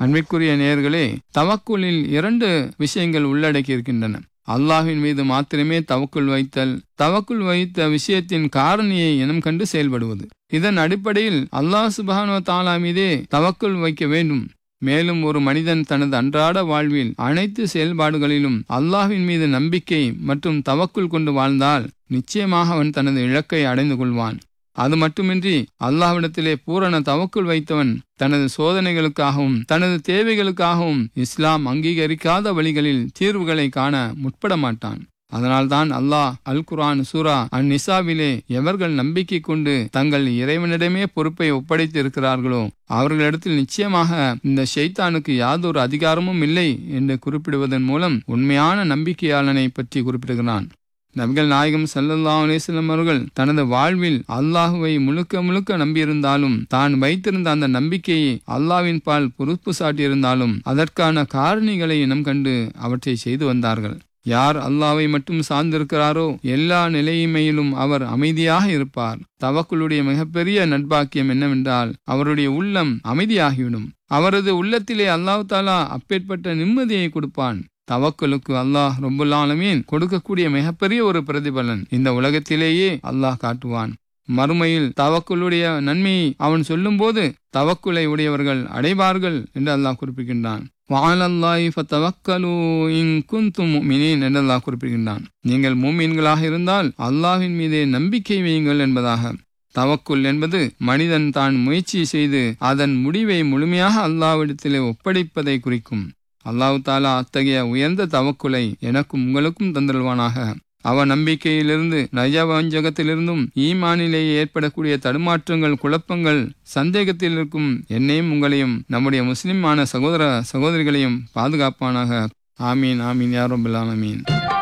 அன்பிற்குரிய நேயர்களே தவக்குலில் இரண்டு விஷயங்கள் உள்ளடக்கி இருக்கின்றன அல்லாஹ்வின் மீது மாத்திரமே தவக்குள் வைத்தல் தவக்குள் வைத்த விஷயத்தின் காரணியை இனம் கண்டு செயல்படுவது இதன் அடிப்படையில் அல்லாஹ் சுபானோ தாலா மீதே தவக்குள் வைக்க வேண்டும் மேலும் ஒரு மனிதன் தனது அன்றாட வாழ்வில் அனைத்து செயல்பாடுகளிலும் அல்லாஹ்வின் மீது நம்பிக்கை மற்றும் தவக்குள் கொண்டு வாழ்ந்தால் நிச்சயமாக அவன் தனது இலக்கை அடைந்து கொள்வான் அது மட்டுமின்றி அல்லாஹ்விடத்திலே பூரண தவக்குள் வைத்தவன் தனது சோதனைகளுக்காகவும் தனது தேவைகளுக்காகவும் இஸ்லாம் அங்கீகரிக்காத வழிகளில் தீர்வுகளை காண முற்பட மாட்டான் அதனால்தான் அல்லாஹ் அல் குரான் சூரா அந் நிசாவிலே எவர்கள் நம்பிக்கை கொண்டு தங்கள் இறைவனிடமே பொறுப்பை ஒப்படைத்து இருக்கிறார்களோ அவர்களிடத்தில் நிச்சயமாக இந்த ஷைத்தானுக்கு யாதொரு அதிகாரமும் இல்லை என்று குறிப்பிடுவதன் மூலம் உண்மையான நம்பிக்கையாளனை பற்றி குறிப்பிடுகிறான் நபிகள் நாயகம் சல்லல்லா அலிஸ்லம் அவர்கள் தனது வாழ்வில் அல்லாஹுவை முழுக்க முழுக்க நம்பியிருந்தாலும் தான் வைத்திருந்த அந்த நம்பிக்கையை அல்லாவின் பால் பொறுப்பு சாட்டியிருந்தாலும் அதற்கான காரணிகளை இனம் கண்டு அவற்றை செய்து வந்தார்கள் யார் அல்லாவை மட்டும் சார்ந்திருக்கிறாரோ எல்லா நிலைமையிலும் அவர் அமைதியாக இருப்பார் தவக்குளுடைய மிகப்பெரிய நட்பாக்கியம் என்னவென்றால் அவருடைய உள்ளம் அமைதியாகிவிடும் அவரது உள்ளத்திலே அல்லாஹ் தாலா அப்பேற்பட்ட நிம்மதியை கொடுப்பான் தவக்கலுக்கு அல்லாஹ் ரொம்புல்லாலமீன் கொடுக்கக்கூடிய மிகப்பெரிய ஒரு பிரதிபலன் இந்த உலகத்திலேயே அல்லாஹ் காட்டுவான் மறுமையில் தவக்குளுடைய நன்மையை அவன் சொல்லும்போது தவக்குலை உடையவர்கள் அடைவார்கள் என்று அல்லாஹ் குறிப்பிடுகின்றான் வாழல்லாய் ஃபத்தவக்கலு இன் குந்தும் முஃமினீன் என்று அல்லாஹ் குறிப்பிடுகின்றான் நீங்கள் மூமீன்களாக இருந்தால் அல்லாஹ்வின் மீதே நம்பிக்கை வையுங்கள் என்பதாக தவக்குல் என்பது மனிதன் தான் முயற்சி செய்து அதன் முடிவை முழுமையாக அல்லாவிடத்திலே ஒப்படைப்பதை குறிக்கும் அல்லாஹு தாலா அத்தகைய உயர்ந்த தவக்குலை எனக்கும் உங்களுக்கும் தந்தல்வானாக அவ நம்பிக்கையிலிருந்து நயவஞ்சகத்திலிருந்தும் ஈமானிலேயே ஏற்படக்கூடிய தடுமாற்றங்கள் குழப்பங்கள் சந்தேகத்தில் இருக்கும் என்னையும் உங்களையும் நம்முடைய முஸ்லிமான சகோதர சகோதரிகளையும் பாதுகாப்பானாக ஆமீன் ஆமீன் யாரும் ஆமீன்